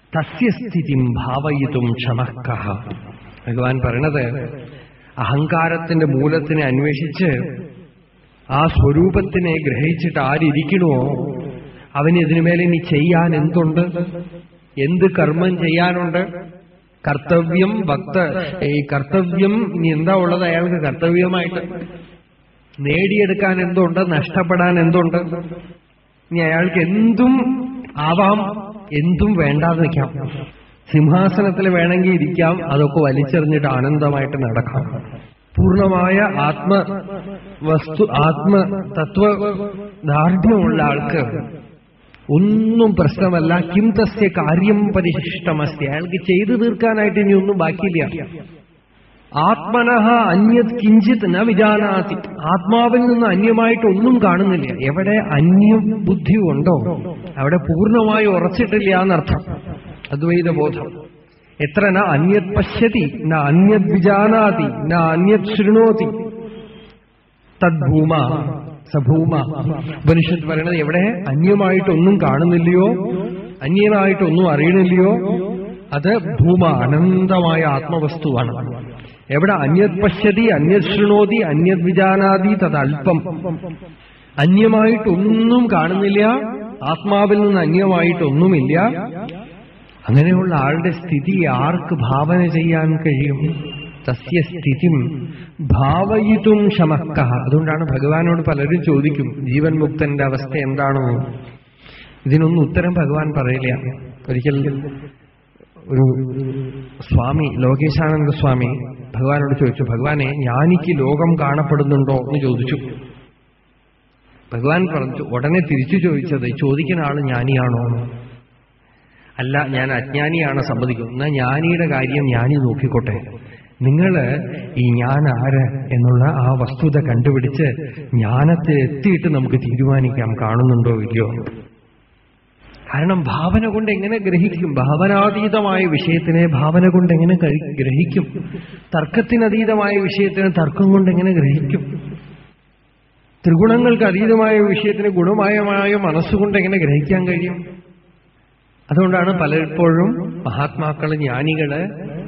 തസ്യസ്ഥിതിം ഭാവയിതും ക്ഷമഃ ഭഗവാൻ പറയണത് അഹങ്കാരത്തിന്റെ മൂലത്തിനെ അന്വേഷിച്ച് ആ സ്വരൂപത്തിനെ ഗ്രഹിച്ചിട്ട് ആരിയ്ക്കണോ അവന് ഇതിനുമേലെ ഇനി ചെയ്യാൻ എന്തുണ്ട് എന്ത് കർമ്മം ചെയ്യാനുണ്ട് കർത്തവ്യം ഭക്ത ഈ കർത്തവ്യം ഇനി എന്താ ഉള്ളത് അയാൾക്ക് കർത്തവ്യമായിട്ട് നേടിയെടുക്കാൻ എന്തുണ്ട് നഷ്ടപ്പെടാൻ എന്തുണ്ട് ഇനി അയാൾക്ക് എന്തും ആവാം എന്തും വേണ്ടാതെ നിൽക്കാം സിംഹാസനത്തിൽ വേണമെങ്കിൽ ഇരിക്കാം അതൊക്കെ വലിച്ചെറിഞ്ഞിട്ട് ആനന്ദമായിട്ട് നടക്കാം പൂർണ്ണമായ ആത്മ വസ്തു ആത്മ തത്വ ദാർഢ്യമുള്ള ആൾക്ക് ഒന്നും പ്രശ്നമല്ല കിം തസ്യ കാര്യം പരിശിഷ്ടമസ്തി അയാൾക്ക് ചെയ്തു തീർക്കാനായിട്ട് ഇനി ഒന്നും ബാക്കിയില്ല ആത്മനഹ അന്യത് കിഞ്ചിത് ന വിജാനാതി ആത്മാവിൽ നിന്ന് അന്യമായിട്ട് ഒന്നും കാണുന്നില്ല എവിടെ അന്യം ബുദ്ധി ഉണ്ടോ അവിടെ പൂർണ്ണമായി ഉറച്ചിട്ടില്ല എന്നർത്ഥം അദ്വൈത ബോധം എത്ര ന അന്യത് പശ്യതി ന അന്യത് വിജാനാതി ന അന്യത് ശൃണോതി തദ്ഭൂമ സഭൂമ ഉപനിഷത്ത് പറയണത് എവിടെ അന്യമായിട്ടൊന്നും കാണുന്നില്ലയോ അന്യനായിട്ടൊന്നും അറിയണില്ലയോ അത് ഭൂമ അനന്തമായ ആത്മവസ്തുവാണ് എവിടെ അന്യത് പശ്യതി അന്യത് ശൃണോതി അന്യത് വിജാനാതി തത് അല്പം അന്യമായിട്ടൊന്നും കാണുന്നില്ല ആത്മാവിൽ നിന്ന് അന്യമായിട്ടൊന്നുമില്ല അങ്ങനെയുള്ള ആളുടെ സ്ഥിതി ആർക്ക് ഭാവന ചെയ്യാൻ കഴിയും തസ്യ സ്ഥിതി ഭാവയിതും ശമക്ക അതുകൊണ്ടാണ് ഭഗവാനോട് പലരും ചോദിക്കും ജീവൻ മുക്തന്റെ അവസ്ഥ എന്താണോ ഇതിനൊന്നും ഉത്തരം ഭഗവാൻ പറയില്ല ഒരിക്കൽ ഒരു സ്വാമി ലോകേശാനന്ദ സ്വാമി ഭഗവാനോട് ചോദിച്ചു ഭഗവാനെ ജ്ഞാനിക്ക് ലോകം കാണപ്പെടുന്നുണ്ടോ എന്ന് ചോദിച്ചു ഭഗവാൻ പറഞ്ഞു ഉടനെ തിരിച്ചു ചോദിച്ചത് ചോദിക്കുന്ന ആള് ജ്ഞാനിയാണോ അല്ല ഞാൻ അജ്ഞാനിയാണ് സമ്മതിക്കും എന്നാ ജ്ഞാനിയുടെ കാര്യം ജ്ഞാനി നോക്കിക്കോട്ടെ നിങ്ങള് ഈ ഞാൻ ആര് എന്നുള്ള ആ വസ്തുത കണ്ടുപിടിച്ച് ജ്ഞാനത്തെ എത്തിയിട്ട് നമുക്ക് തീരുമാനിക്കാം കാണുന്നുണ്ടോ ഇല്ലയോ കാരണം ഭാവന കൊണ്ട് എങ്ങനെ ഗ്രഹിക്കും ഭാവനാതീതമായ വിഷയത്തിനെ ഭാവന കൊണ്ട് എങ്ങനെ കഴി- ഗ്രഹിക്കും തർക്കത്തിനതീതമായ വിഷയത്തിനെ തർക്കം കൊണ്ട് എങ്ങനെ ഗ്രഹിക്കും ത്രിഗുണങ്ങൾക്ക് അതീതമായ വിഷയത്തിന് ഗുണമയമായ മനസ്സുകൊണ്ട് എങ്ങനെ ഗ്രഹിക്കാൻ കഴിയും അതുകൊണ്ടാണ് പലപ്പോഴും മഹാത്മാക്കള് ജ്ഞാനികള്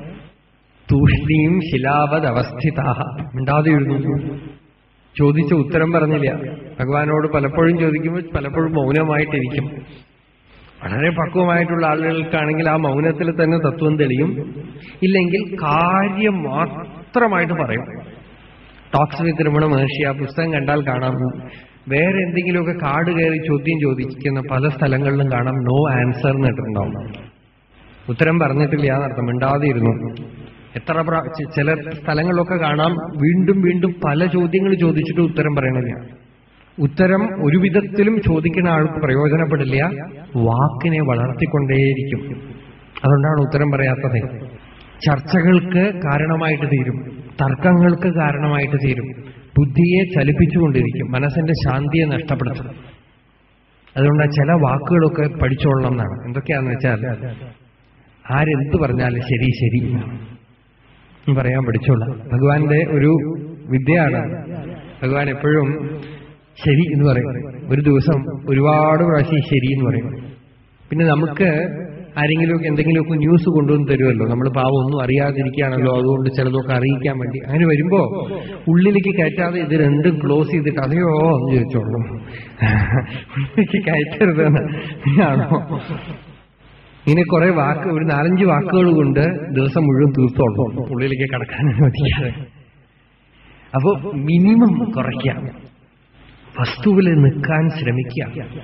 തൂഷ്ണീം ശിലാവത് അവസ്ഥിതാഹ മിണ്ടാതെ എഴുതുന്നു ചോദിച്ച ഉത്തരം പറഞ്ഞില്ല ഭഗവാനോട് പലപ്പോഴും ചോദിക്കുമ്പോൾ പലപ്പോഴും മൗനമായിട്ടിരിക്കും വളരെ പക്വമായിട്ടുള്ള ആളുകൾക്കാണെങ്കിൽ ആ മൗനത്തിൽ തന്നെ തത്വം തെളിയും ഇല്ലെങ്കിൽ കാര്യം മാത്രമായിട്ട് പറയും ടോക്സ് വിത്ത് രമണ മഹർഷി ആ പുസ്തകം കണ്ടാൽ കാണാം വേറെ എന്തെങ്കിലുമൊക്കെ കാട് കയറി ചോദ്യം ചോദിക്കുന്ന പല സ്ഥലങ്ങളിലും കാണാം നോ ആൻസർ എന്നിട്ടുണ്ടാവും ഉത്തരം പറഞ്ഞിട്ടില്ല എന്നർത്ഥം മിണ്ടാതെ ഇരുന്നു എത്ര പ്രാ- ചി- ചില സ്ഥലങ്ങളിലൊക്കെ കാണാം വീണ്ടും വീണ്ടും പല ചോദ്യങ്ങൾ ചോദിച്ചിട്ട് ഉത്തരം പറയണില്ല ഉത്തരം ഒരു വിധത്തിലും ചോദിക്കുന്ന ആൾക്ക് പ്രയോജനപ്പെടില്ല വാക്കിനെ വളർത്തിക്കൊണ്ടേയിരിക്കും അതുകൊണ്ടാണ് ഉത്തരം പറയാത്തത് ചർച്ചകൾക്ക് കാരണമായിട്ട് തീരും തർക്കങ്ങൾക്ക് കാരണമായിട്ട് തീരും ബുദ്ധിയെ ചലിപ്പിച്ചുകൊണ്ടിരിക്കും മനസ്സിന്റെ ശാന്തിയെ നഷ്ടപ്പെടുത്തും അതുകൊണ്ട് ആ ചില വാക്കുകളൊക്കെ പഠിച്ചോളണം എന്നാണ് എന്തൊക്കെയാന്ന് വെച്ചാൽ ആരെന്ത് പറഞ്ഞാലും ശരി ശരി എന്ന് പറയാൻ പഠിച്ചോളാം ഭഗവാന്റെ ഒരു വിദ്യയാണ് ഭഗവാൻ എപ്പോഴും ശരി എന്ന് പറയും ഒരു ദിവസം ഒരുപാട് പ്രാവശ്യം ശരി എന്ന് പറയും പിന്നെ നമുക്ക് ആരെങ്കിലുമൊക്കെ എന്തെങ്കിലുമൊക്കെ ന്യൂസ് കൊണ്ടുവന്ന് തരുമല്ലോ നമ്മൾ പാവം ഒന്നും അറിയാതിരിക്കുകയാണല്ലോ അതുകൊണ്ട് ചിലതൊക്കെ അറിയിക്കാൻ വേണ്ടി അങ്ങനെ വരുമ്പോ ഉള്ളിലേക്ക് കയറ്റാതെ ഇത് രണ്ടും ക്ലോസ് ചെയ്തിട്ട് അതെയോ എന്ന് ചോദിച്ചോളൂ ഉള്ളിലേക്ക് കയറ്റരുതെന്ന് ആണോ ഇങ്ങനെ കുറെ വാക്ക് ഒരു നാലഞ്ച് വാക്കുകൾ കൊണ്ട് ദിവസം മുഴുവൻ തീർത്തോളൂ ഉള്ളിലേക്ക് കടക്കാൻ അനുവദിക്കാതെ അപ്പോ മിനിമം കുറയ്ക്കാം വസ്തുവിൽ നിൽക്കാൻ ശ്രമിക്കുക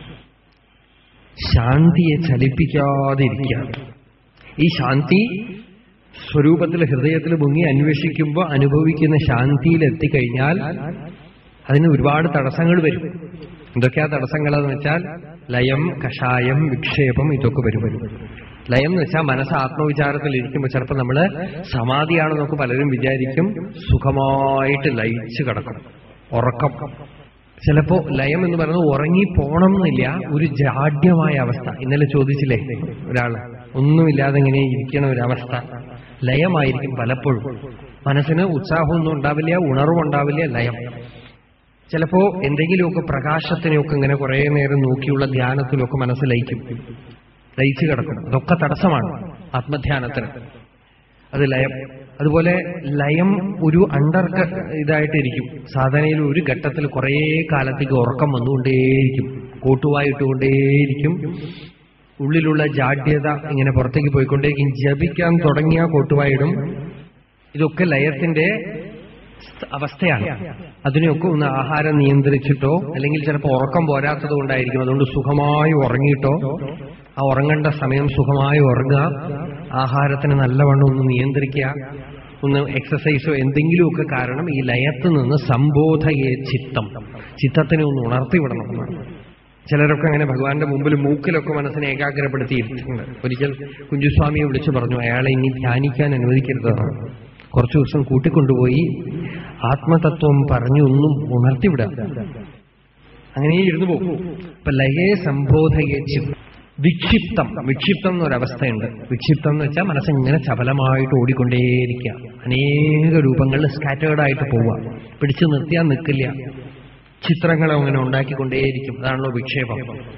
ശാന്തിയെ ചലിപ്പിക്കാതിരിക്കുക ഈ ശാന്തി സ്വരൂപത്തിൽ ഹൃദയത്തിൽ മുങ്ങി അന്വേഷിക്കുമ്പോൾ അനുഭവിക്കുന്ന ശാന്തിയിൽ എത്തിക്കഴിഞ്ഞാൽ അതിന് ഒരുപാട് തടസ്സങ്ങൾ വരും എന്തൊക്കെയാ തടസ്സങ്ങളെന്ന് വെച്ചാൽ ലയം കഷായം വിക്ഷേപം ഇതൊക്കെ വരും ലയം എന്ന് വെച്ചാൽ മനസ്സ് ആത്മവിചാരത്തിൽ ഇരിക്കുമ്പോൾ ചിലപ്പോൾ നമ്മൾ സമാധിയാണെന്നൊക്കെ പലരും വിചാരിക്കും സുഖമായിട്ട് ലയിച്ചു കിടക്കും ഉറക്കം ചിലപ്പോ ലയം എന്ന് പറയുന്നത് ഉറങ്ങി പോണം എന്നില്ല ഒരു ജാഡ്യമായ അവസ്ഥ ഇന്നലെ ചോദിച്ചില്ലേ ഒരാൾ ഒന്നുമില്ലാതെ ഇങ്ങനെ ഇരിക്കണ ഒരവസ്ഥ ലയമായിരിക്കും പലപ്പോഴും മനസ്സിന് ഉത്സാഹമൊന്നും ഉണ്ടാവില്ല ഉണർവുണ്ടാവില്ല ലയം ചിലപ്പോ എന്തെങ്കിലുമൊക്കെ പ്രകാശത്തിനെയൊക്കെ ഇങ്ങനെ കുറെ നേരം നോക്കിയുള്ള ധ്യാനത്തിലൊക്കെ മനസ്സ് ലയിക്കും ലയിച്ചു കിടക്കും അതൊക്കെ തടസ്സമാണ് ആത്മധ്യാനത്തിന് അത് ലയം അതുപോലെ ലയം ഒരു അണ്ടർ ഇതായിട്ടിരിക്കും സാധനയിൽ ഒരു ഘട്ടത്തിൽ കുറേ കാലത്തേക്ക് ഉറക്കം വന്നുകൊണ്ടേയിരിക്കും കോട്ടുവായിട്ടുകൊണ്ടേയിരിക്കും ഉള്ളിലുള്ള ജാഡ്യത ഇങ്ങനെ പുറത്തേക്ക് പോയിക്കൊണ്ടേയിരിക്കും ജപിക്കാൻ തുടങ്ങിയ കോട്ടുവായിടും ഇതൊക്കെ ലയത്തിന്റെ അവസ്ഥയാണ് അതിനെയൊക്കെ ഒന്ന് ആഹാരം നിയന്ത്രിച്ചിട്ടോ അല്ലെങ്കിൽ ചിലപ്പോൾ ഉറക്കം പോരാത്തത് കൊണ്ടായിരിക്കും അതുകൊണ്ട് സുഖമായി ഉറങ്ങിയിട്ടോ ആ ഉറങ്ങേണ്ട സമയം സുഖമായി ഉറങ്ങുക ആഹാരത്തിന് നല്ലവണ്ണം ഒന്ന് നിയന്ത്രിക്കുക ഒന്ന് എക്സസൈസോ എന്തെങ്കിലുമൊക്കെ കാരണം ഈ ലയത്ത് നിന്ന് സംബോധയെ ചിത്തം ചിത്തത്തിനെ ഒന്ന് ഉണർത്തി വിടണം എന്നാണ് ചിലരൊക്കെ അങ്ങനെ ഭഗവാന്റെ മുമ്പിൽ മൂക്കിലൊക്കെ മനസ്സിനെ ഏകാഗ്രപ്പെടുത്തിയിട്ടുണ്ട് ഒരിക്കൽ കുഞ്ചുസ്വാമിയെ വിളിച്ചു പറഞ്ഞു അയാളെ ഇനി ധ്യാനിക്കാൻ അനുവദിക്കരുതാണ് കുറച്ചു ദിവസം കൂട്ടിക്കൊണ്ടുപോയി ആത്മതത്വം പറഞ്ഞു ഒന്നും ഉണർത്തിവിടാം അങ്ങനെ ഇരുന്നു പോകും അപ്പൊ ലയേ സംബോധയെ ചിത്തം വിക്ഷിപ്തം വിക്ഷിപ്തം എന്നൊരവസ്ഥയുണ്ട് വിക്ഷിപ്തം എന്ന് വെച്ചാൽ മനസ്സിങ്ങനെ ചപലമായിട്ട് ഓടിക്കൊണ്ടേയിരിക്കുക അനേക രൂപങ്ങളിൽ സ്കാറ്റേർഡ് ആയിട്ട് പോവുക പിടിച്ചു നിർത്തിയാൽ നിൽക്കില്ല ചിത്രങ്ങളും അങ്ങനെ ഉണ്ടാക്കിക്കൊണ്ടേയിരിക്കും അതാണല്ലോ വിക്ഷേപം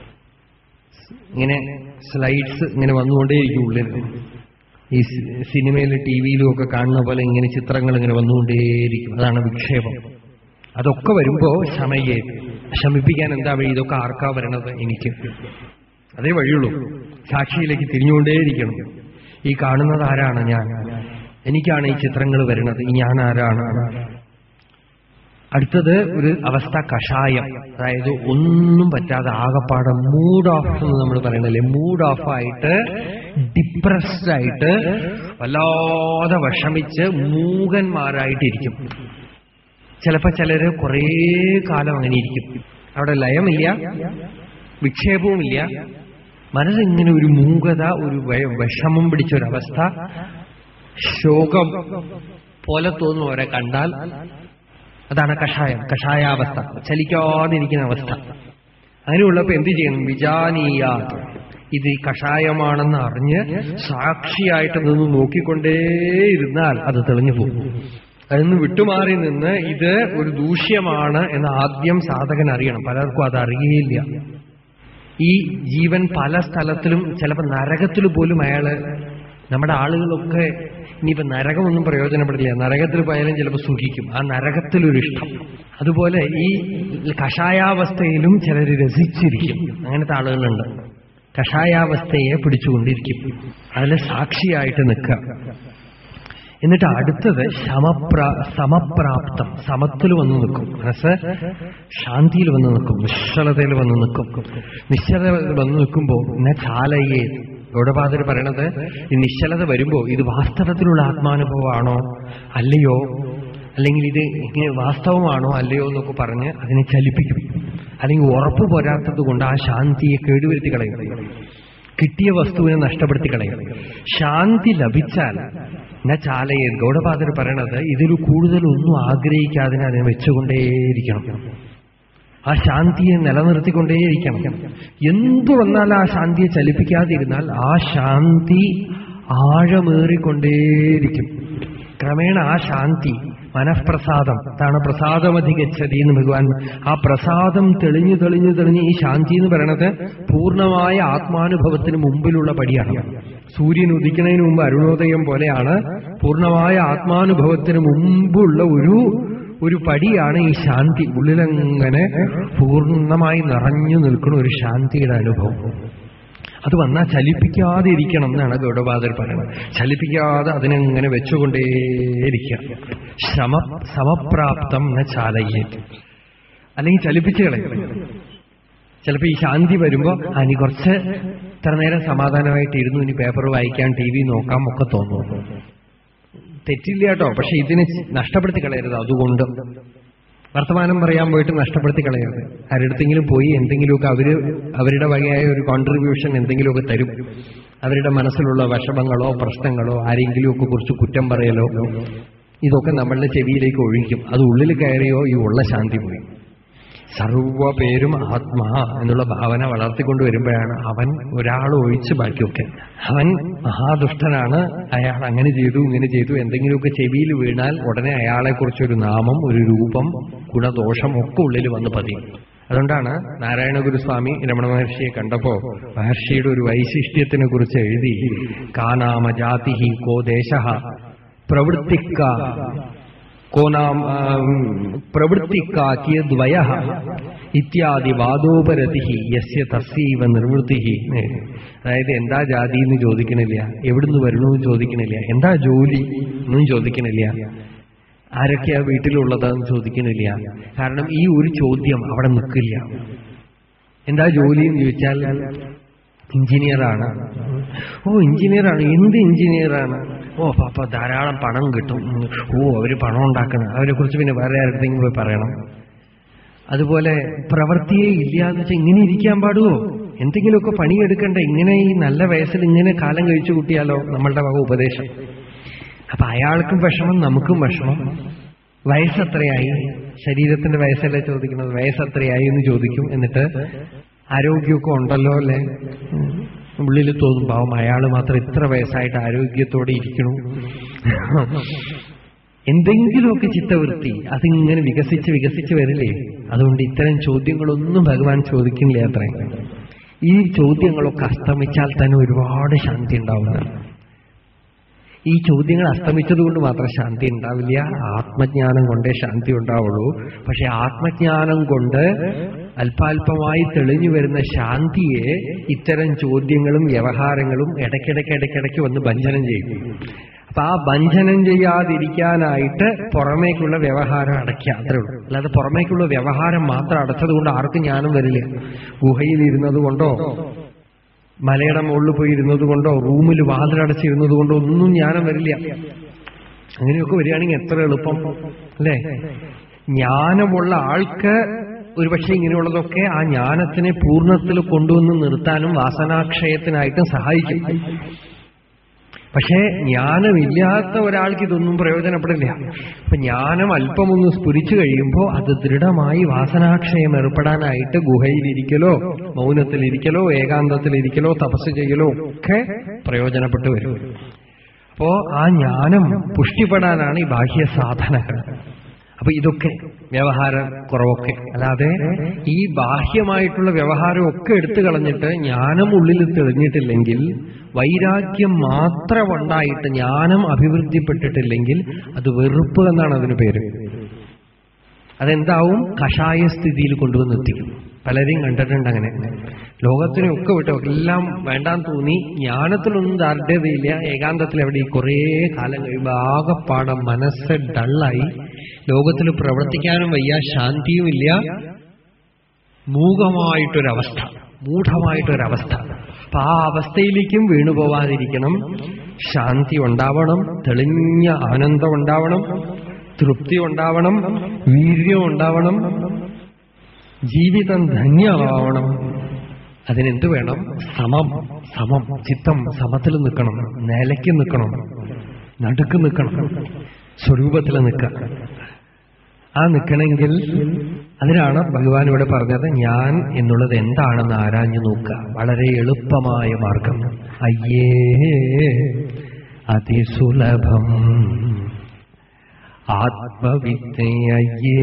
ഇങ്ങനെ സ്ലൈഡ്സ് ഇങ്ങനെ വന്നുകൊണ്ടേയിരിക്കും ഉള്ളിൽ ഈ സിനിമയിലും ടി വിയിലും ഒക്കെ കാണുന്ന പോലെ ഇങ്ങനെ ചിത്രങ്ങൾ ഇങ്ങനെ വന്നുകൊണ്ടേയിരിക്കും അതാണ് വിക്ഷേപം അതൊക്കെ വരുമ്പോ ശമയെ ശമിപ്പിക്കാൻ എന്താ വഴി ഇതൊക്കെ ആർക്കാ വരണത് എനിക്ക് അതേ വഴിയുള്ളൂ സാക്ഷിയിലേക്ക് തിരിഞ്ഞുകൊണ്ടേയിരിക്കണം ഈ കാണുന്നത് ആരാണ് ഞാൻ എനിക്കാണ് ഈ ചിത്രങ്ങൾ വരുന്നത് ഈ ഞാൻ ആരാണ് അടുത്തത് ഒരു അവസ്ഥ കഷായം അതായത് ഒന്നും പറ്റാതെ ആകപ്പാടെ മൂഡ് ഓഫ് എന്ന് നമ്മൾ പറയണല്ലേ മൂഡ് ഓഫ് ആയിട്ട് ഡിപ്രസ്ഡ് ആയിട്ട് വല്ലാതെ വിഷമിച്ച് മൂകന്മാരായിട്ടിരിക്കും ചിലപ്പോ ചിലര് കുറേ കാലം അങ്ങനെ ഇരിക്കും അവിടെ ലയമില്ല വിക്ഷേപവുമില്ല മനസ്സിങ്ങനെ ഒരു മൂകത ഒരു വിഷമം പിടിച്ച ഒരവസ്ഥ ശോകം പോലെ തോന്നുന്നവരെ കണ്ടാൽ അതാണ് കഷായം കഷായാവസ്ഥ ചലിക്കാതിരിക്കുന്ന അവസ്ഥ അങ്ങനെയുള്ളപ്പോ എന്ത് ചെയ്യണം വിജാനീയ ഇത് ഈ കഷായമാണെന്ന് അറിഞ്ഞ് സാക്ഷിയായിട്ട് നിന്ന് നോക്കിക്കൊണ്ടേയിരുന്നാൽ അത് തെളിഞ്ഞു പോകും അതിന് വിട്ടുമാറി നിന്ന് ഇത് ഒരു ദൂഷ്യമാണ് എന്ന് ആദ്യം സാധകൻ അറിയണം പലർക്കും അത് അറിയുകയില്ല ഈ ജീവൻ പല സ്ഥലത്തിലും ചിലപ്പോൾ നരകത്തിൽ പോലും അയാള് നമ്മുടെ ആളുകളൊക്കെ ഇനിയിപ്പോ നരകമൊന്നും പ്രയോജനപ്പെടില്ല നരകത്തിൽ പോയാലും ചിലപ്പോൾ സുഖിക്കും ആ നരകത്തിലൊരു ഇഷ്ടം അതുപോലെ ഈ കഷായാവസ്ഥയിലും ചിലർ രസിച്ചിരിക്കും അങ്ങനത്തെ ആളുകളുണ്ട് കഷായാവസ്ഥയെ പിടിച്ചുകൊണ്ടിരിക്കും അതിൽ സാക്ഷിയായിട്ട് നിൽക്കുക എന്നിട്ട് അടുത്തത് ശമപ്രാ സമപ്രാപ്തം സമത്തിൽ വന്ന് നിൽക്കും മനസ്സ് ശാന്തിയിൽ വന്ന് നിൽക്കും നിശ്ചലതയിൽ വന്ന് നിൽക്കും നിശ്ചലതയിൽ വന്ന് നിൽക്കുമ്പോൾ എന്നെ ചാലയെ ഗൗഡപാദർ പറയണത് ഈ നിശ്ചലത വരുമ്പോ ഇത് വാസ്തവത്തിലുള്ള ആത്മാനുഭവമാണോ അല്ലയോ അല്ലെങ്കിൽ ഇത് ഇങ്ങനെ വാസ്തവമാണോ അല്ലയോ എന്നൊക്കെ പറഞ്ഞ് അതിനെ ചലിപ്പിക്കും അല്ലെങ്കിൽ ഉറപ്പ് പോരാത്തത് കൊണ്ട് ആ ശാന്തിയെ കേടുവരുത്തി കളയും കിട്ടിയ വസ്തുവിനെ നഷ്ടപ്പെടുത്തി കളയും ശാന്തി ലഭിച്ചാൽ എന്നാ ചാലയെ ഗൗഡപാദർ പറയണത് ഇതിൽ കൂടുതലൊന്നും ആഗ്രഹിക്കാതെ അതിനെ വെച്ചുകൊണ്ടേയിരിക്കണം ആ ശാന്തിയെ നിലനിർത്തിക്കൊണ്ടേയിരിക്കണം എന്തു വന്നാൽ ആ ശാന്തിയെ ചലിപ്പിക്കാതിരുന്നാൽ ആ ശാന്തി ആഴമേറിക്കൊണ്ടേയിരിക്കും ക്രമേണ ആ ശാന്തി മനഃപ്രസാദം അതാണ് പ്രസാദമധികച്ചതി എന്ന് ഭഗവാൻ ആ പ്രസാദം തെളിഞ്ഞു തെളിഞ്ഞു തെളിഞ്ഞ് ഈ ശാന്തി എന്ന് പറയണത് പൂർണ്ണമായ ആത്മാനുഭവത്തിന് മുമ്പിലുള്ള പടിയാണ് സൂര്യൻ ഉദിക്കുന്നതിന് മുമ്പ് അരുണോദയം പോലെയാണ് പൂർണ്ണമായ ആത്മാനുഭവത്തിന് മുമ്പുള്ള ഒരു ഒരു പടിയാണ് ഈ ശാന്തി ഉള്ളിലങ്ങനെ പൂർണ്ണമായി നിറഞ്ഞു നിൽക്കുന്ന ഒരു ശാന്തിയുടെ അനുഭവം അത് വന്നാൽ ചലിപ്പിക്കാതെ ഇരിക്കണം എന്നാണ് ഗൗഡപാദർ പറയുന്നത് ചലിപ്പിക്കാതെ അതിനെങ്ങനെ വെച്ചുകൊണ്ടേയിരിക്കുക ശ്രമ സമപ്രാപ്തം എന്ന ചാലയ്യേ അല്ലെങ്കിൽ ചലിപ്പിച്ചു കളയും ചിലപ്പോൾ ഈ ശാന്തി വരുമ്പോ ആ ഇനി കുറച്ച് ഇത്ര നേരം സമാധാനമായിട്ട് ഇരുന്നു ഇനി പേപ്പർ വായിക്കാം ടി വി നോക്കാം ഒക്കെ തോന്നുന്നു തെറ്റില്ല കേട്ടോ പക്ഷെ ഇതിനെ നഷ്ടപ്പെടുത്തി കളയരുത് അതുകൊണ്ട് വർത്തമാനം പറയാൻ പോയിട്ട് നഷ്ടപ്പെടുത്തി കളയരുത് ആരുടെങ്കിലും പോയി എന്തെങ്കിലുമൊക്കെ അവര് അവരുടെ വകയായ ഒരു കോൺട്രിബ്യൂഷൻ എന്തെങ്കിലുമൊക്കെ തരും അവരുടെ മനസ്സിലുള്ള വിഷമങ്ങളോ പ്രശ്നങ്ങളോ ആരെങ്കിലുമൊക്കെ കുറിച്ച് കുറ്റം പറയലോ ഇതൊക്കെ നമ്മളുടെ ചെവിയിലേക്ക് ഒഴിക്കും അത് ഉള്ളിൽ കയറിയോ ഈ ഉള്ള ശാന്തി പോയി സർവ പേരും ആത്മാ എന്നുള്ള ഭാവന വളർത്തിക്കൊണ്ട് വരുമ്പോഴാണ് അവൻ ഒരാൾ ഒഴിച്ച് ബാക്കിയൊക്കെ അവൻ മഹാദുഷ്ടനാണ് അയാൾ അങ്ങനെ ചെയ്തു ഇങ്ങനെ ചെയ്തു എന്തെങ്കിലുമൊക്കെ ചെവിയിൽ വീണാൽ ഉടനെ അയാളെക്കുറിച്ചൊരു നാമം ഒരു രൂപം ഗുണദോഷം ഒക്കെ ഉള്ളിൽ വന്ന് പതിയും അതുകൊണ്ടാണ് നാരായണ ഗുരുസ്വാമി രമണ മഹർഷിയെ കണ്ടപ്പോ മഹർഷിയുടെ ഒരു വൈശിഷ്ട്യത്തിനെ കുറിച്ച് എഴുതി കാനാമ ജാതി കോ ദേശ പ്രവൃത്തിക്ക കോനാം പ്രവൃത്തിക്ക കിയദ്വയ ഇത്യാദി വാദോപരതി യസ്യ തസ്യൈവ നിർവൃത്തി അതായത് എന്താ ജാതി എന്ന് ചോദിക്കണില്ല എവിടുന്ന് വരണു എന്ന് ചോദിക്കണില്ല എന്താ ജോലി എന്നും ചോദിക്കണില്ല ആരൊക്കെയാ വീട്ടിലുള്ളതെന്ന് ചോദിക്കണില്ല കാരണം ഈ ഒരു ചോദ്യം അവിടെ നിൽക്കില്ല എന്താ ജോലി എന്ന് ചോദിച്ചാൽ എഞ്ചിനീയറാണ് ഓ എഞ്ചിനീയറാണ് എന്ത് എഞ്ചിനീയറാണ് ഓ അപ്പൊ ധാരാളം പണം കിട്ടും ഓ അവര് പണം ഉണ്ടാക്കണം അവരെ കുറിച്ച് പിന്നെ വേറെ ആരുടെങ്കിലും പോയി പറയണം അതുപോലെ പ്രവൃത്തിയേ ഇല്ല എന്ന് വെച്ചാൽ ഇങ്ങനെ ഇരിക്കാൻ പാടുവോ എന്തെങ്കിലുമൊക്കെ പണിയെടുക്കണ്ടേ ഇങ്ങനെ ഈ നല്ല വയസ്സിൽ ഇങ്ങനെ കാലം കഴിച്ചു കൂട്ടിയാലോ നമ്മളുടെ വക ഉപദേശം അപ്പൊ അയാൾക്കും വിഷമം നമുക്കും വിഷമം വയസ്സെത്രയായി ശരീരത്തിന്റെ വയസ്സല്ലേ ചോദിക്കുന്നത് വയസ്സെത്രയായി എന്ന് ചോദിക്കും എന്നിട്ട് ആരോഗ്യമൊക്കെ ഉണ്ടല്ലോ അല്ലേ ഉള്ളിൽ തോന്നും പാവം അയാൾ മാത്രം ഇത്ര വയസ്സായിട്ട് ആരോഗ്യത്തോടെ ഇരിക്കണു എന്തെങ്കിലുമൊക്കെ ചിത്തവൃത്തി അതിങ്ങനെ വികസിച്ച് വികസിച്ച് വരില്ലേ അതുകൊണ്ട് ഇത്തരം ചോദ്യങ്ങളൊന്നും ഭഗവാൻ ചോദിക്കുന്നില്ല അത്രേ ഈ ചോദ്യങ്ങളൊക്കെ അസ്തമിച്ചാൽ തന്നെ ഒരുപാട് ശാന്തി ഉണ്ടാവുന്നതാണ് ഈ ചോദ്യങ്ങൾ അസ്തമിച്ചതുകൊണ്ട് മാത്രം ശാന്തി ഉണ്ടാവില്ല ആത്മജ്ഞാനം കൊണ്ടേ ശാന്തി ഉണ്ടാവുള്ളൂ പക്ഷെ ആത്മജ്ഞാനം കൊണ്ട് അല്പാൽപമായി തെളിഞ്ഞു വരുന്ന ശാന്തിയെ ഇത്തരം ചോദ്യങ്ങളും വ്യവഹാരങ്ങളും ഇടയ്ക്കിടയ്ക്ക് ഇടയ്ക്കിടയ്ക്ക് വന്ന് ഭഞ്ജനം ചെയ്യും അപ്പൊ ആ ഭഞ്ജനം ചെയ്യാതിരിക്കാനായിട്ട് പുറമേക്കുള്ള വ്യവഹാരം അടയ്ക്കുക അത്രേ ഉള്ളൂ അല്ലാതെ പുറമേക്കുള്ള വ്യവഹാരം മാത്രം അടച്ചത് കൊണ്ട് ആർക്കും ജ്ഞാനം വരില്ല ഗുഹയിൽ ഇരുന്നത് കൊണ്ടോ മലയുടെ മുകളിൽ പോയി ഇരുന്നത് കൊണ്ടോ റൂമിൽ വാതിലടച്ചിരുന്നത് കൊണ്ടോ ഒന്നും ജ്ഞാനം വരില്ല അങ്ങനെയൊക്കെ വരികയാണെങ്കിൽ എത്ര എളുപ്പം അല്ലേ ജ്ഞാനമുള്ള ആൾക്ക് ഒരുപക്ഷെ ഇങ്ങനെയുള്ളതൊക്കെ ആ ജ്ഞാനത്തിനെ പൂർണ്ണത്തിൽ കൊണ്ടുവന്ന് നിർത്താനും വാസനാക്ഷയത്തിനായിട്ടും സഹായിക്കും പക്ഷേ ജ്ഞാനമില്ലാത്ത ഒരാൾക്ക് ഇതൊന്നും പ്രയോജനപ്പെടില്ല അപ്പൊ ജ്ഞാനം അല്പമൊന്ന് സ്ഫുരിച്ചു കഴിയുമ്പോൾ അത് ദൃഢമായി വാസനാക്ഷയം ഏർപ്പെടാനായിട്ട് ഗുഹയിലിരിക്കലോ മൗനത്തിലിരിക്കലോ ഏകാന്തത്തിലിരിക്കലോ തപസ് ചെയ്യലോ ഒക്കെ പ്രയോജനപ്പെട്ടു വരും അപ്പോ ആ ജ്ഞാനം പുഷ്ടിപ്പെടാനാണ് ഈ ബാഹ്യ സാധനങ്ങൾ അപ്പൊ ഇതൊക്കെ വ്യവഹാര കുറവൊക്കെ അല്ലാതെ ഈ ബാഹ്യമായിട്ടുള്ള വ്യവഹാരമൊക്കെ എടുത്തു കളഞ്ഞിട്ട് ജ്ഞാനം ഉള്ളിൽ തെളിഞ്ഞിട്ടില്ലെങ്കിൽ വൈരാഗ്യം മാത്രം ഉണ്ടായിട്ട് ജ്ഞാനം അഭിവൃദ്ധിപ്പെട്ടിട്ടില്ലെങ്കിൽ അത് വെറുപ്പ് എന്നാണ് അതിന് പേര് അതെന്താവും കഷായ സ്ഥിതിയിൽ കൊണ്ടുവന്നെത്തിക്കും പലരെയും കണ്ടിട്ടുണ്ട് അങ്ങനെ ലോകത്തിനൊക്കെ വിട്ടോ എല്ലാം വേണ്ടാൻ തോന്നി ജ്ഞാനത്തിലൊന്നും ദാർഢ്യതയില്ല ഏകാന്തത്തിൽ എവിടെ കുറേ കാലം കഴിയുമ്പോൾ ആകെപ്പാടെ മനസ്സ് ഡള്ളായി ലോകത്തിൽ പ്രവർത്തിക്കാനും വയ്യ ശാന്തിയുമില്ല മൂകമായിട്ടൊരവസ്ഥ മൂഢമായിട്ടൊരവസ്ഥ അപ്പൊ ആ അവസ്ഥയിലേക്കും വീണുപോവാതിരിക്കണം ശാന്തി ഉണ്ടാവണം തെളിഞ്ഞ ആനന്ദം ഉണ്ടാവണം തൃപ്തി ഉണ്ടാവണം വീര്യം ഉണ്ടാവണം ജീവിതം ധന്യമാവണം അതിനെന്ത് വേണം സമം സമം ചിത്തം സമത്തിൽ നിൽക്കണം നിലയ്ക്ക് നിൽക്കണം നടുക്ക് നിൽക്കണം സ്വരൂപത്തിൽ നിൽക്കണം ആ നിൽക്കണമെങ്കിൽ അതിനാണ് ഭഗവാൻ ഇവിടെ പറഞ്ഞത് ഞാൻ എന്നുള്ളത് എന്താണെന്ന് ആരാഞ്ഞു നോക്കുക വളരെ എളുപ്പമായ മാർഗം അയ്യേ അതിസുലഭം ആത്മവിദ്യയ്യേ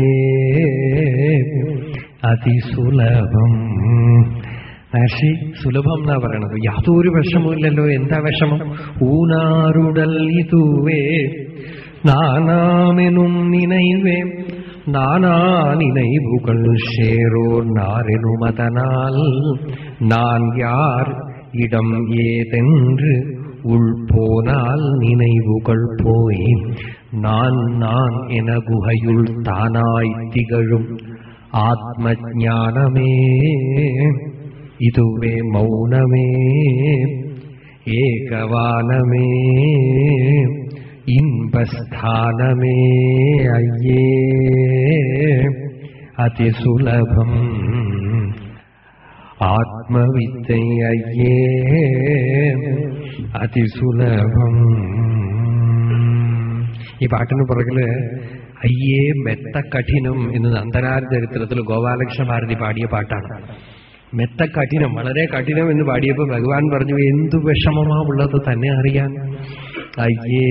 അതിസുലഭം മഹർഷി സുലഭം എന്നാ പറയണത് യാതൊരു വിഷമമില്ലല്ലോ എന്താ വിഷമം ഊനാറുടൽ ഇതുവേ നാനാമെനും നിனைவே நானா நினைவுகள் சேரோர் நாரெனுமதனால் நான் யார் இடம் ஏதென்று உள் போனால் நினைவுகள் போய் நான் நான் என குகையுள் தானாய் திகழும் ஆத்ம ஞானமே இதுவே மௌனமே ஏகவானமே ഇമ്പസ്ഥാനമേ അയ്യേ അതിസുലഭം ആത്മവിദ്യയ്യേ അതിസുലഭം ഈ പാട്ടിന് പുറകില് അയ്യേ മെത്ത കഠിനം എന്ന് നന്ദനാര ചരിത്രത്തിൽ ഗോപാലകൃഷ്ണ ഭാരതി പാടിയ പാട്ടാണ് മെത്ത കഠിനം വളരെ കഠിനം എന്ന് പാടിയപ്പോൾ ഭഗവാൻ പറഞ്ഞു എന്തു വിഷമമാ ഉള്ളത് തന്നെ അറിയാൻ അയ്യേ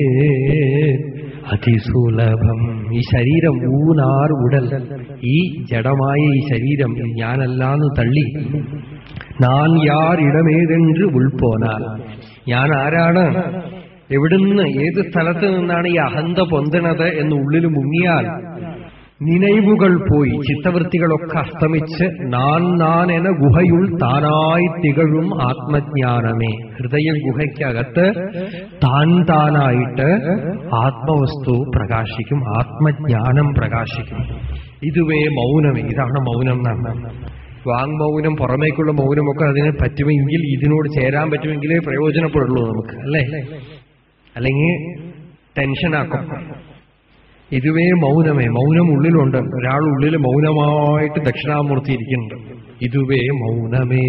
അതിസുലഭം ഈ ശരീരം ഊനാർ ഉടൽ ഈ ജഡമായ ഈ ശരീരം ഇത് ഞാനല്ലാന്ന് തള്ളി ഞാൻ യാർ ഇടമേതെன்று ഉൾപോനാൽ ഞാൻ ആരാണ് എവിടുന്ന് ഏത് സ്ഥലത്ത് നിന്നാണ് ഈ അഹന്ത പൊന്തണത് എന്ന് ഉള്ളിൽ മുങ്ങിയാൽ നിனைവുകൾ പോയി ചിത്തവൃത്തികളൊക്കെ അസ്തമിച്ച് നാൻ നാൻ എന്ന ഗുഹയുൾ താനായി തികഴും ആത്മജ്ഞാനമേ ഹൃദയ ഗുഹയ്ക്കകത്ത് താൻ താനായിട്ട് ആത്മവസ്തു പ്രകാശിക്കും ആത്മജ്ഞാനം പ്രകാശിക്കും ഇതുവേ മൗനമേ ഇതാണ് മൗനം എന്നാണ് വാങ്മൗനം പുറമേക്കുള്ള മൗനമൊക്കെ അതിന് പറ്റുമെങ്കിൽ ഇതിനോട് ചേരാൻ പറ്റുമെങ്കിലേ പ്രയോജനപ്പെടുള്ളൂ നമുക്ക് അല്ലേ അല്ലെങ്കിൽ ടെൻഷനാക്കും ഇതുവേ മൗനമേ മൗനം ഉള്ളിലുണ്ട് ഒരാൾ ഉള്ളിൽ മൗനമായിട്ട് ദക്ഷിണാമൂർത്തി ഇരിക്കുന്നുണ്ട് ഇതുവേ മൗനമേ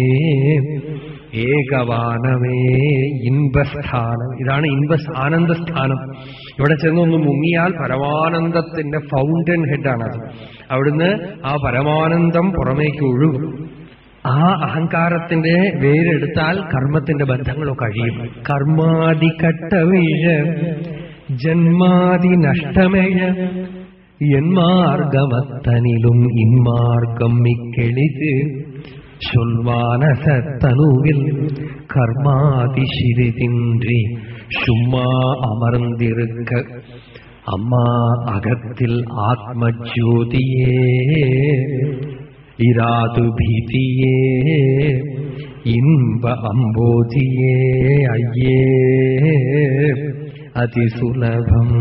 ഏകവാനമേ ഇൻബസ്ഥാനം ഇതാണ് ഇൻബസ് ആനന്ദസ്ഥാനം ഇവിടെ ചെന്നൊന്ന് മുങ്ങിയാൽ പരമാനന്ദത്തിന്റെ ഫൗണ്ടൻ ഹെഡാണത് അവിടുന്ന് ആ പരമാനന്ദം പുറമേക്ക് ഒഴുകും ആ അഹങ്കാരത്തിന്റെ വേരെടുത്താൽ കർമ്മത്തിന്റെ ബന്ധങ്ങളൊക്കെ കഴിയും കർമാതി കട്ടവീഴ ജന്മാതി നഷ്ടമേഴ എന്മാർഗമത്തനിലും ഇന്മാർഗം മിക്കെളിത് சொல்வானசத்தனுவில் கர்மாதிசிறிதின்றி சும்மா அமர்ந்திருக்க அம்மா அகத்தில் ஆத்மஜோதியே இராது பீதியே இன்ப அம்போதியே ஐயே அதிசுலபம்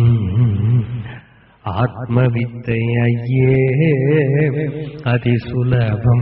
ആത്മവിദ്യ അയ്യേ അതിസുലഭം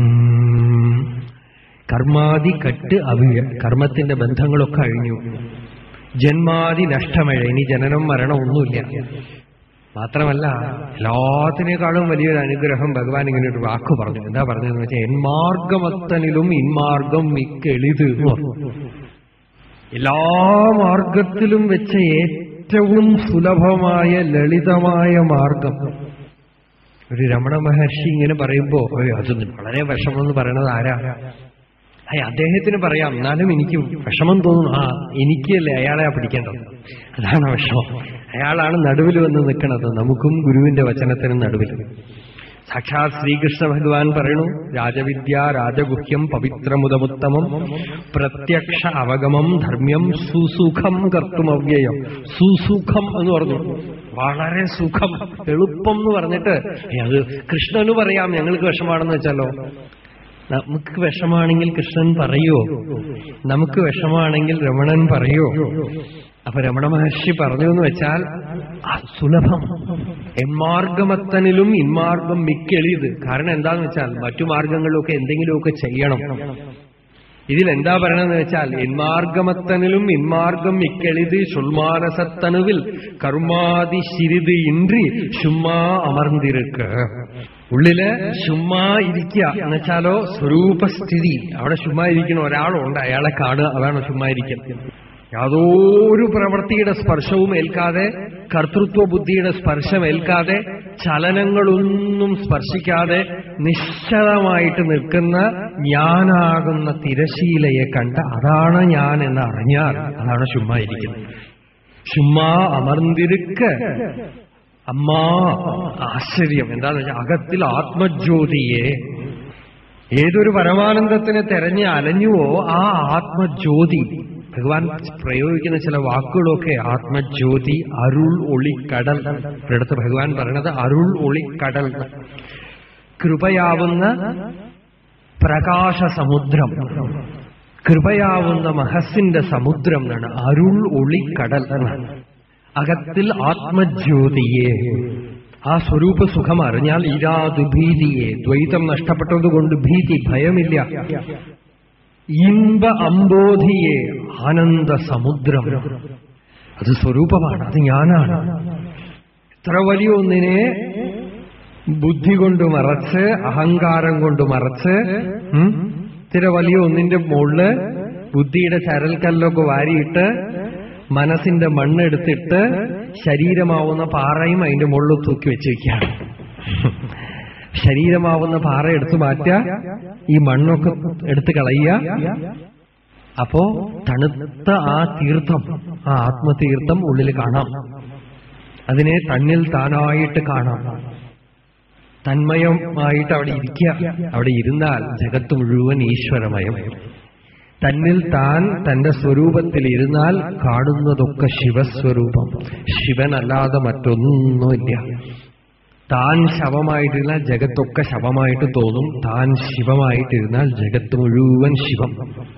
കർമാതി കട്ട് അവിഴ കർമ്മത്തിന്റെ ബന്ധങ്ങളൊക്കെ അഴിഞ്ഞു ജന്മാതി നഷ്ടമഴ ഇനി ജനനം മരണം ഒന്നുമില്ല മാത്രമല്ല എല്ലാത്തിനേക്കാളും വലിയൊരു അനുഗ്രഹം ഭഗവാൻ ഇങ്ങനെ ഒരു വാക്ക് പറഞ്ഞു എന്താ പറഞ്ഞതെന്ന് വെച്ചാൽ എന്മാർഗമത്തനിലും ഇൻമാർഗം മിക്കെളിത് എന്ന് പറഞ്ഞു. എല്ലാ മാർഗത്തിലും വെച്ച ഏറ്റവും സുലഭമായ ലളിതമായ മാർഗം ഒരു രമണ മഹർഷി ഇങ്ങനെ പറയുമ്പോ "ഓയ്, അത് വളരെ വിഷമം എന്ന് പറയണത് ആരാ അയ്യ അദ്ദേഹത്തിന് പറയാം എന്നാലും എനിക്ക് വിഷമം തോന്നുന്നു ആ എനിക്കല്ലേ അയാളെ പിടിക്കേണ്ടത് അതാണ് വിഷമം അയാളാണ് നടുവിൽ വന്ന് നിൽക്കുന്നത് നമുക്കും ഗുരുവിന്റെ വചനത്തിനും നടുവിൽ സാക്ഷാത് ശ്രീകൃഷ്ണ ഭഗവാൻ പറയണു രാജവിദ്യ രാജഗുഹ്യം പവിത്രമുദമുത്തമം പ്രത്യക്ഷ അവഗമം ധർമ്മ്യം സുസുഖം കർത്തുമവ്യയം സുസുഖം എന്ന് പറഞ്ഞു വളരെ സുഖം എളുപ്പം എന്ന് പറഞ്ഞിട്ട് ഏ, അത് കൃഷ്ണന് പറയാം ഞങ്ങൾക്ക് വിഷമാണെന്ന് വെച്ചാലോ നമുക്ക് വിഷമാണെങ്കിൽ കൃഷ്ണൻ പറയോ നമുക്ക് വിഷമാണെങ്കിൽ രമണൻ പറയോ അപ്പൊ രമണ മഹർഷി പറഞ്ഞു എന്ന് വെച്ചാൽ ആ, സുലഭം എമ്മാർഗമത്തനിലും ഇന്മാർഗം മിക്കെളിയത് കാരണം എന്താന്ന് വെച്ചാൽ മറ്റു മാർഗങ്ങളിലൊക്കെ എന്തെങ്കിലുമൊക്കെ ചെയ്യണം ഇതിൽ എന്താ പറയണമെന്ന് വെച്ചാൽ എന്മാർഗമത്തനിലും ഇന്മാർഗം മിക്കെളിത് ചൊൽമാനസത്തനുവിൽ കർമാതി ശിരിത് ഇன்றി ചുമ്മാ അമർന്നിരുക്ക് ഉള്ളില് ചുമ്മാ ഇരിക്കുക എന്നുവെച്ചാലോ സ്വരൂപസ്ഥിതി അവിടെ ചുമ്മാ ഇരിക്കുന്ന ഒരാളുണ്ട് അയാളെ കാണുക അതാണ് ചുമ്മാ ഇരിക്കൽ യാതൊരു പ്രവൃത്തിയുടെ സ്പർശവും ഏൽക്കാതെ കർത്തൃത്വ ബുദ്ധിയുടെ സ്പർശം ഏൽക്കാതെ ചലനങ്ങളൊന്നും സ്പർശിക്കാതെ നിശ്ചലമായിട്ട് നിൽക്കുന്ന ഞാനാകുന്ന തിരശീലയെ കണ്ട് അതാണ് ഞാൻ എന്ന് അറിഞ്ഞാൽ അതാണ് ചുമ്മാ ഇരിക്കുന്നത് ചുമ്മാ അമർന്നിരുക്ക് അമ്മാ ആശ്ചര്യം എന്താന്ന് വെച്ചാൽ അകത്തിൽ ആത്മജ്യോതിയെ ഏതൊരു പരമാനന്ദത്തിനെ തെരഞ്ഞ് അലഞ്ഞുവോ ആ ആത്മജ്യോതി ഭഗവാൻ പ്രയോഗിക്കുന്ന ചില വാക്കുകളൊക്കെ ആത്മജ്യോതി അരുൾ ഒളിക്കടൽ ഒരിടത്ത് ഭഗവാൻ പറയണത് അരുൾ ഒളിക്കടൽ കൃപയാവുന്ന പ്രകാശ സമുദ്രം കൃപയാവുന്ന മഹസിന്റെ സമുദ്രം എന്നാണ് അരുൾ ഒളിക്കടൽ എന്നാണ് അകത്തിൽ ആത്മജ്യോതിയെ ആ സ്വരൂപ സുഖം അറിഞ്ഞാൽ ഇരാതു ഭീതിയെ ദ്വൈതം നഷ്ടപ്പെട്ടതുകൊണ്ട് ഭീതി ഭയമില്ല ഇമ്പ അമ്പോധിയെ ആനന്ദ സമുദ്രം അത് സ്വരൂപമാണ് അത് ഞാനാണ് ഇത്ര വലിയ ഒന്നിനെ ബുദ്ധി കൊണ്ട് മറച്ച് അഹങ്കാരം കൊണ്ട് മറച്ച് ഉം, ഇത്ര വലിയ ഒന്നിന്റെ മുകളില് ബുദ്ധിയുടെ ചരൽക്കല്ലൊക്കെ വാരിയിട്ട് മനസ്സിന്റെ മണ്ണെടുത്തിട്ട് ശരീരമാവുന്ന പാറയും അതിന്റെ മുകളിൽ തൂക്കി വെച്ചിരിക്കുകയാണ് ശരീരമാവുന്ന പാറ എടുത്തു മാറ്റുക ഈ മണ്ണൊക്കെ എടുത്ത് കളയുക അപ്പോ തണുത്ത ആ തീർത്ഥം ആ ആത്മതീർത്ഥം ഉള്ളിൽ കാണാം അതിനെ തന്നിൽ താനായിട്ട് കാണാം തന്മയമായിട്ട് അവിടെ ഇരിക്കുക അവിടെ ഇരുന്നാൽ ജഗത്ത് മുഴുവൻ ഈശ്വരമയം തന്നിൽ താൻ തന്റെ സ്വരൂപത്തിൽ ഇരുന്നാൽ കാണുന്നതൊക്കെ ശിവസ്വരൂപം ശിവനല്ലാതെ മറ്റൊന്നുമില്ല താൻ ശവമായിട്ടിരുന്നാൽ ജഗത്തൊക്കെ ശവമായിട്ട് തോന്നും താൻ ശിവമായിട്ടിരുന്നാൽ ജഗത്ത് മുഴുവൻ ശിവം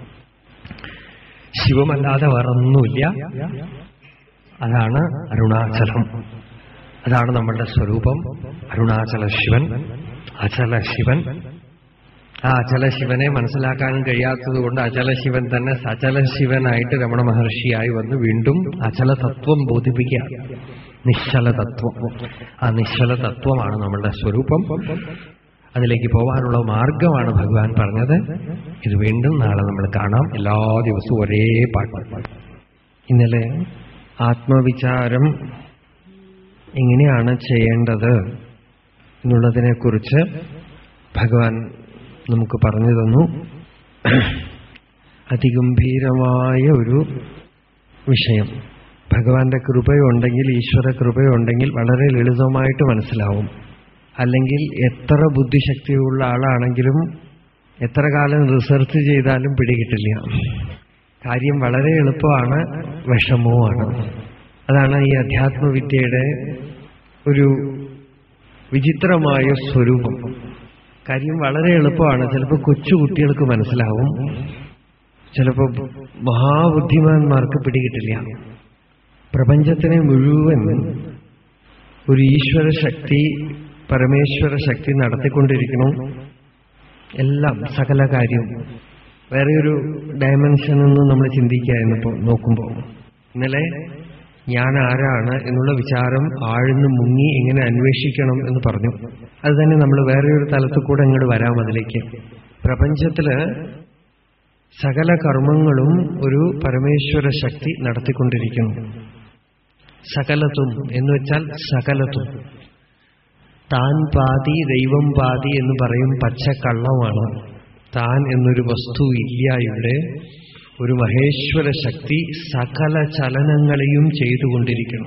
ശിവമല്ലാതെ വേറൊന്നുമില്ല അതാണ് അരുണാചലം അതാണ് നമ്മളുടെ സ്വരൂപം അരുണാചല ശിവൻ അചല ശിവൻ ആ അചല ശിവനെ മനസ്സിലാക്കാൻ കഴിയാത്തത് കൊണ്ട് അചല ശിവൻ തന്നെ സചല ശിവനായിട്ട് രമണ മഹർഷിയായി വന്ന് വീണ്ടും അചല തത്വം ബോധിപ്പിക്കുക നിശ്ചല തത്വം ആ നിശ്ചല തത്വമാണ് നമ്മളുടെ സ്വരൂപം അതിലേക്ക് പോകാനുള്ള മാർഗമാണ് ഭഗവാൻ പറഞ്ഞത് ഇത് വീണ്ടും നാളെ നമ്മൾ കാണാം എല്ലാ ദിവസവും ഒരേ പാട്ട് ഇന്നലെ ആത്മവിചാരം എങ്ങനെയാണ് ചെയ്യേണ്ടത് എന്നുള്ളതിനെക്കുറിച്ച് ഭഗവാൻ നമുക്ക് പറഞ്ഞു തന്നു അതിഗംഭീരമായ ഒരു വിഷയം ഭഗവാന്റെ കൃപയുണ്ടെങ്കിൽ ഈശ്വര കൃപയുണ്ടെങ്കിൽ വളരെ ലളിതമായിട്ട് മനസ്സിലാവും അല്ലെങ്കിൽ എത്ര ബുദ്ധിശക്തിയുള്ള ആളാണെങ്കിലും എത്ര കാലം റിസർച്ച് ചെയ്താലും പിടികിട്ടില്ല കാര്യം വളരെ എളുപ്പമാണ് വിഷമവുമാണ് അതാണ് ഈ അധ്യാത്മവിദ്യയുടെ ഒരു വിചിത്രമായ സ്വരൂപം കാര്യം വളരെ എളുപ്പമാണ് ചിലപ്പോൾ കൊച്ചു കുട്ടികൾക്ക് മനസ്സിലാവും ചിലപ്പോൾ മഹാബുദ്ധിമാന്മാർക്ക് പിടികിട്ടില്ല പ്രപഞ്ചത്തിനെ മുഴുവൻ ഒരു ഈശ്വര ശക്തി പരമേശ്വര ശക്തി നടത്തിക്കൊണ്ടിരിക്കണം എല്ലാം സകല കാര്യം വേറെ ഒരു ഡയമെൻഷൻ ഒന്നും നമ്മൾ ചിന്തിക്കായിരുന്നപ്പോൾ നോക്കുമ്പോൾ ഇന്നലെ ഞാൻ ആരാണ് എന്നുള്ള വിചാരം ആഴ്ന്ന് മുങ്ങി എങ്ങനെ അന്വേഷിക്കണം എന്ന് പറഞ്ഞു അത് തന്നെ നമ്മൾ വേറെ ഒരു തലത്തിൽ കൂടെ അങ്ങോട്ട് വരാം അതിലേക്ക് പ്രപഞ്ചത്തില് സകല കർമ്മങ്ങളും ഒരു പരമേശ്വര ശക്തി നടത്തിക്കൊണ്ടിരിക്കുന്നു സകലത്തും എന്ന് വെച്ചാൽ സകലത്തും താൻ പാതി ദൈവം പാതി എന്ന് പറയും പച്ചക്കള്ളമാണ് താൻ എന്നൊരു വസ്തു ഇല്ല ഇവിടെ ഒരു മഹേശ്വര ശക്തി സകല ചലനങ്ങളെയും ചെയ്തുകൊണ്ടിരിക്കണം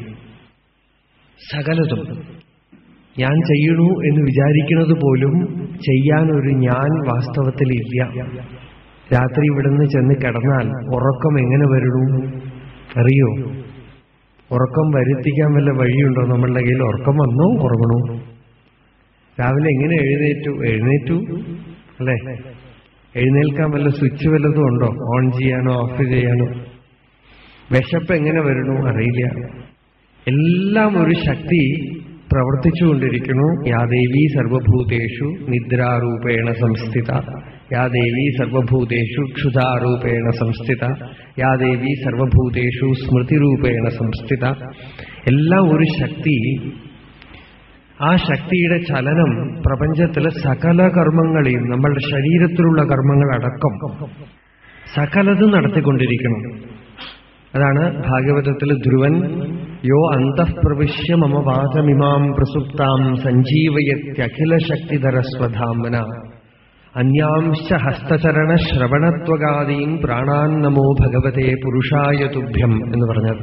സകലതും ഞാൻ ചെയ്യണു എന്ന് വിചാരിക്കുന്നത് പോലും ചെയ്യാൻ ഒരു ഞാൻ വാസ്തവത്തിൽ ഇല്ല രാത്രി ഇവിടുന്ന് ചെന്ന് കിടന്നാൽ ഉറക്കം എങ്ങനെ വരണു അറിയോ ഉറക്കം വരുത്തിക്കാൻ വല്ല വഴിയുണ്ടോ നമ്മളുടെ കയ്യിൽ ഉറക്കം വന്നോ ഉറങ്ങണോ രാവിലെ എങ്ങനെ എഴുന്നേറ്റു എഴുന്നേറ്റു അല്ലേ എഴുന്നേൽക്കാൻ വല്ല സ്വിച്ച് വല്ലതും ഉണ്ടോ ഓൺ ചെയ്യാനോ ഓഫ് ചെയ്യാനോ വിശപ്പ് എങ്ങനെ വരണു അറിയില്ല എല്ലാം ഒരു ശക്തി പ്രവർത്തിച്ചുകൊണ്ടിരിക്കുന്നു യാ ദേവി സർവഭൂതേഷു നിദ്രാരൂപേണ സംസ്ഥിത യാ ദേവി സർവഭൂതേഷു ക്ഷുധാരൂപേണ സംസ്ഥിത യാ ദേവി സർവഭൂതേഷു സ്മൃതിരൂപേണ സംസ്ഥിത എല്ലാം ഒരു ശക്തി ആ ശക്തിയുടെ ചലനം പ്രപഞ്ചത്തിലെ സകല കർമ്മങ്ങളെയും നമ്മളുടെ ശരീരത്തിലുള്ള കർമ്മങ്ങൾ അടക്കം സകലതും നടത്തിക്കൊണ്ടിരിക്കണം അതാണ് ഭാഗവതത്തിൽ ധ്രുവൻ യോ അന്തഃപ്രവിശ്യ മമ വാചമിമാം പ്രസുപ്താം സഞ്ജീവയത്യഖില ശക്തിധരസ്വധാമന അന്യാംശ ഹസ്തചരണ ശ്രവണത്വഗാദീൻ പ്രാണാൻ നമോ ഭഗവതേ പുരുഷായ തുഭ്യം എന്ന് പറഞ്ഞത്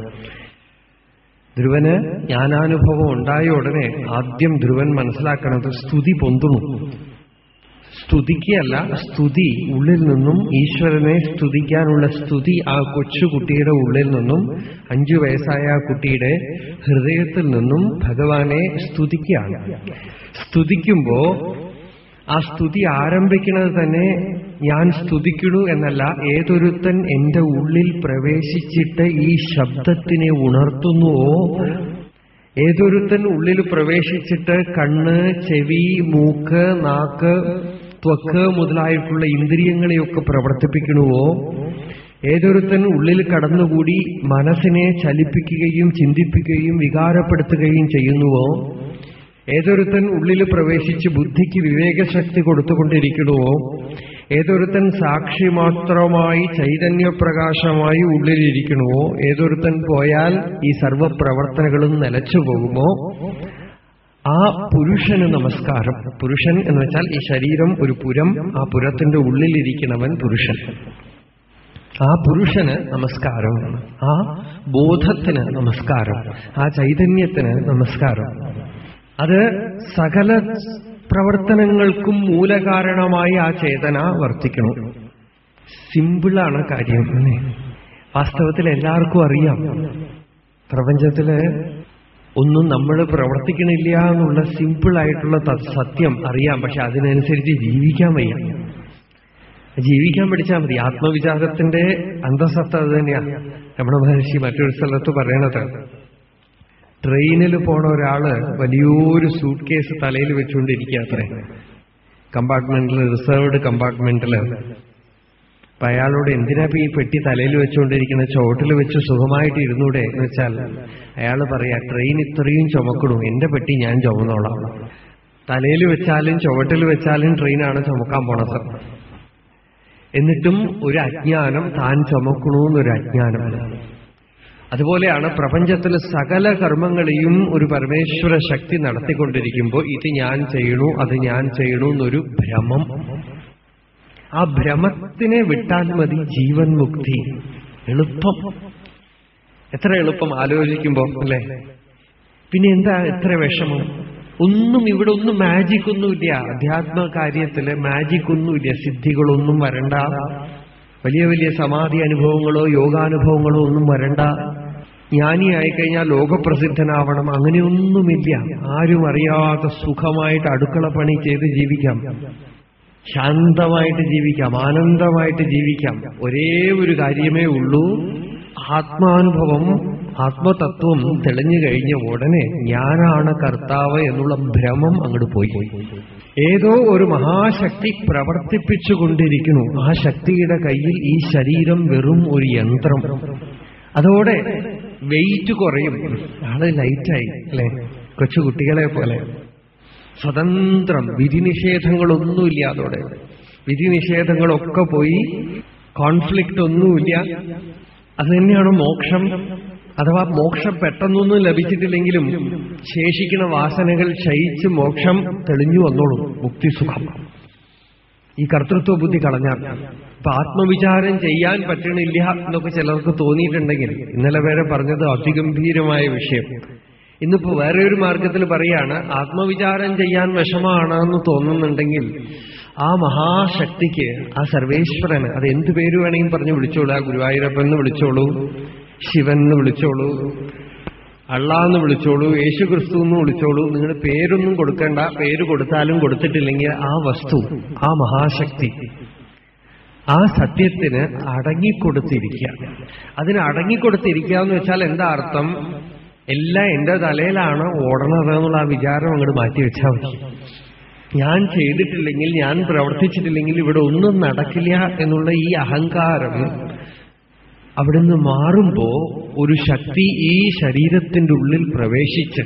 ധ്രുവന് ജ്ഞാനാനുഭവം ഉണ്ടായ ഉടനെ ആദ്യം ധ്രുവൻ മനസ്സിലാക്കണത് സ്തുതി പൊന്തുന്നു സ്തുതിക്കല്ല സ്തുതി ഉള്ളിൽ നിന്നും ഈശ്വരനെ സ്തുതിക്കാനുള്ള സ്തുതി ആ കൊച്ചുകുട്ടിയുടെ ഉള്ളിൽ നിന്നും അഞ്ചു വയസ്സായ ആ കുട്ടിയുടെ ഹൃദയത്തിൽ നിന്നും ഭഗവാനെ സ്തുതിക്കുകയാണ് സ്തുതിക്കുമ്പോ ആ സ്തുതി ആരംഭിക്കുന്നത് തന്നെ ഞാൻ സ്തുതിക്കണു എന്നല്ല ഏതൊരുത്തൻ എന്റെ ഉള്ളിൽ പ്രവേശിച്ചിട്ട് ഈ ശബ്ദത്തിനെ ഉണർത്തുന്നുവോ ഏതൊരുത്തൻ ഉള്ളിൽ പ്രവേശിച്ചിട്ട് കണ്ണ് ചെവി മൂക്ക് നാക്ക് ത്വക്ക് മുതലായിട്ടുള്ള ഇന്ദ്രിയങ്ങളെയൊക്കെ പ്രവർത്തിപ്പിക്കണുവോ ഏതൊരുത്തൻ ഉള്ളിൽ കടന്നുകൂടി മനസ്സിനെ ചലിപ്പിക്കുകയും ചിന്തിപ്പിക്കുകയും വികാരപ്പെടുത്തുകയും ചെയ്യുന്നുവോ ഏതൊരുത്തൻ ഉള്ളിൽ പ്രവേശിച്ച് ബുദ്ധിക്ക് വിവേകശക്തി കൊടുത്തുകൊണ്ടിരിക്കണമോ ഏതൊരുത്തൻ സാക്ഷി മാത്രമായി ചൈതന്യപ്രകാശമായി ഉള്ളിലിരിക്കണമോ ഏതൊരുത്തൻ പോയാൽ ഈ സർവപ്രവർത്തനങ്ങളും നിലച്ചു പോകുമോ ആ പുരുഷന് നമസ്കാരം പുരുഷൻ എന്ന് വെച്ചാൽ ഈ ശരീരം ഒരു പുരം ആ പുരത്തിന്റെ ഉള്ളിലിരിക്കണവൻ പുരുഷൻ ആ പുരുഷന് നമസ്കാരം ആ ബോധത്തിന് നമസ്കാരം ആ ചൈതന്യത്തിന് നമസ്കാരം അത് സകല പ്രവർത്തനങ്ങൾക്കും മൂലകാരണമായി ആ ചേതന വർത്തിക്കണം സിമ്പിളാണ് കാര്യം അല്ലേ വാസ്തവത്തിൽ എല്ലാവർക്കും അറിയാം പ്രപഞ്ചത്തില് ഒന്നും നമ്മൾ പ്രവർത്തിക്കണില്ല എന്നുള്ള സിമ്പിൾ ആയിട്ടുള്ള ത- സത്യം അറിയാം പക്ഷെ അതിനനുസരിച്ച് ജീവിക്കാൻ വയ്യ ജീവിക്കാൻ പഠിച്ചാൽ മതി ആത്മവിചാരത്തിന്റെ അന്തസത്ത അത് തന്നെയാണ് രമണ മഹർഷി മറ്റൊരു സ്ഥലത്ത് പറയണത് ട്രെയിനിൽ പോണ ഒരാള് വലിയൊരു സൂട്ട് കേസ് തലയിൽ വെച്ചുകൊണ്ടിരിക്കുക അത്രേ കമ്പാർട്ട്മെന്റിൽ റിസർവ്ഡ് കമ്പാർട്ട്മെന്റിൽ അപ്പൊ അയാളോട് എന്തിനാ ഇപ്പൊ ഈ പെട്ടി തലയിൽ വെച്ചുകൊണ്ടിരിക്കുന്ന ചോട്ടിൽ വെച്ച് സുഖമായിട്ട് ഇരുന്നൂടെ എന്ന് വെച്ചാൽ അയാൾ പറയാ ട്രെയിൻ ഇത്രയും ചുമക്കണു എന്റെ പെട്ടി ഞാൻ ചുമന്നോളാം തലയിൽ വെച്ചാലും ചുവട്ടിൽ വെച്ചാലും ട്രെയിനാണ് ചുമക്കാൻ പോണത് എന്നിട്ടും ഒരു അജ്ഞാനം താൻ ചുമക്കണമെന്നൊരു അജ്ഞാനം അതുപോലെയാണ് പ്രപഞ്ചത്തിലെ സകല കർമ്മങ്ങളെയും ഒരു പരമേശ്വര ശക്തി നടത്തിക്കൊണ്ടിരിക്കുമ്പോൾ ഇത് ഞാൻ ചെയ്യണു അത് ഞാൻ ചെയ്യണു എന്നൊരു ഭ്രമം ആ ഭ്രമത്തിനെ വിട്ടാൽ മതി ജീവൻ മുക്തി എളുപ്പം എത്ര എളുപ്പം ആലോചിക്കുമ്പോ അല്ലേ പിന്നെ എന്താ എത്ര വിഷമം ഒന്നും ഇവിടെ ഒന്നും മാജിക് ഒന്നുമില്ല അധ്യാത്മ കാര്യത്തില് മാജിക് ഒന്നുമില്ല സിദ്ധികളൊന്നും വരണ്ട വലിയ വലിയ സമാധി അനുഭവങ്ങളോ യോഗാനുഭവങ്ങളോ ഒന്നും വരണ്ട ജ്ഞാനിയായി കഴിഞ്ഞാൽ ലോകപ്രസിദ്ധനാവണം അങ്ങനെയൊന്നുമില്ല ആരും അറിയാത്ത സുഖമായിട്ട് അടുക്കള പണി ചെയ്ത് ജീവിക്കാം ശാന്തമായിട്ട് ജീവിക്കാം ആനന്ദമായിട്ട് ജീവിക്കാം ഒരേ ഒരു കാര്യമേ ഉള്ളൂ ആത്മാനുഭവം ആത്മതത്വം തെളിഞ്ഞു കഴിഞ്ഞ ഉടനെ ഞാനാണ് കർത്താവ് എന്നുള്ള ഭ്രമം അങ്ങോട്ട് പോയി ഏതോ ഒരു മഹാശക്തി പ്രവർത്തിപ്പിച്ചുകൊണ്ടിരിക്കുന്നു ആ ശക്തിയുടെ കയ്യിൽ ഈ ശരീരം വെറും ഒരു യന്ത്രം അതോടെ വെയിറ്റ് കുറയും ആള് ലൈറ്റായി അല്ലെ കൊച്ചുകുട്ടികളെ പോലെ സ്വതന്ത്രം വിധിനിഷേധങ്ങളൊന്നുമില്ല അതോടെ വിധിനിഷേധങ്ങളൊക്കെ പോയി കോൺഫ്ലിക്റ്റ് ഒന്നുമില്ല അത് തന്നെയാണ് മോക്ഷം അഥവാ മോക്ഷം പെട്ടെന്നൊന്നും ലഭിച്ചിട്ടില്ലെങ്കിലും ശേഷിക്കുന്ന വാസനകൾ ക്ഷയിച്ച് മോക്ഷം തെളിഞ്ഞു വന്നോളും മുക്തിസുഖം ഈ കർത്തൃത്വ ബുദ്ധി കളഞ്ഞാൽ ഇപ്പൊ ആത്മവിചാരം ചെയ്യാൻ പറ്റണില്ല എന്നൊക്കെ ചിലർക്ക് തോന്നിയിട്ടുണ്ടെങ്കിൽ ഇന്നലെ വരെ പറഞ്ഞത് അതിഗംഭീരമായ വിഷയം ഇന്നിപ്പോ വേറെ ഒരു മാർഗത്തിൽ പറയാണ് ആത്മവിചാരം ചെയ്യാൻ വിഷമാണെന്ന് തോന്നുന്നുണ്ടെങ്കിൽ ആ മഹാശക്തിക്ക് ആ സർവേശ്വരന് അത് എന്ത് പേര് വേണമെങ്കിലും പറഞ്ഞു വിളിച്ചോളൂ ആ ഗുരുവായൂരപ്പൻ എന്ന് വിളിച്ചോളൂ ശിവൻ എന്ന് വിളിച്ചോളൂ അള്ളാന്ന് വിളിച്ചോളൂ യേശു ക്രിസ്തു എന്ന് വിളിച്ചോളൂ നിങ്ങൾ പേരൊന്നും കൊടുക്കണ്ട പേര് കൊടുത്താലും കൊടുത്തിട്ടില്ലെങ്കിൽ ആ വസ്തു ആ മഹാശക്തി ആ സത്യത്തിന് അടങ്ങിക്കൊടുത്തിരിക്കുക അതിന് അടങ്ങിക്കൊടുത്തിരിക്കുക എന്ന് വെച്ചാൽ എന്താ അർത്ഥം എല്ലാം എന്റെ തലയിലാണ് ഓടണത് എന്നുള്ള ആ വിചാരം അങ്ങോട്ട് മാറ്റി വെച്ചാൽ മതി ഞാൻ ചെയ്തിട്ടില്ലെങ്കിൽ ഞാൻ പ്രവർത്തിച്ചിട്ടില്ലെങ്കിൽ ഇവിടെ ഒന്നും നടക്കില്ല എന്നുള്ള ഈ അഹങ്കാരം അവിടുന്ന് മാറുമ്പോ ഒരു ശക്തി ഈ ശരീരത്തിന്റെ ഉള്ളിൽ പ്രവേശിച്ച്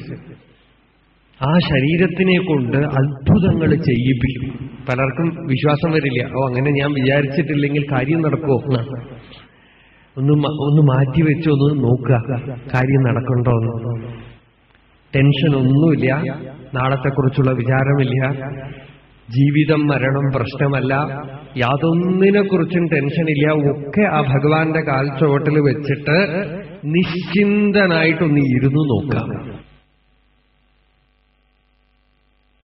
ആ ശരീരത്തിനെ കൊണ്ട് അത്ഭുതങ്ങൾ ചെയ്യിപ്പിക്കും പലർക്കും വിശ്വാസം വരില്ല ഓ അങ്ങനെ ഞാൻ വിചാരിച്ചിട്ടില്ലെങ്കിൽ കാര്യം നടക്കുമോ എന്നാണ് ഒന്ന് മ- ഒന്ന് മാറ്റി വെച്ച് ഒന്ന് നോക്കുക കാര്യം നടക്കണ്ടോ എന്ന് ടെൻഷൻ ഒന്നുമില്ല നാളത്തെക്കുറിച്ചുള്ള വിചാരമില്ല ജീവിതം മരണം പ്രശ്നമല്ല യാതൊന്നിനെ കുറിച്ചും ടെൻഷനില്ല ഒക്കെ ആ ഭഗവാന്റെ കാൽച്ചുവട്ടിൽ വെച്ചിട്ട് നിശ്ചിന്തനായിട്ടൊന്ന് ഇരുന്നു നോക്കാം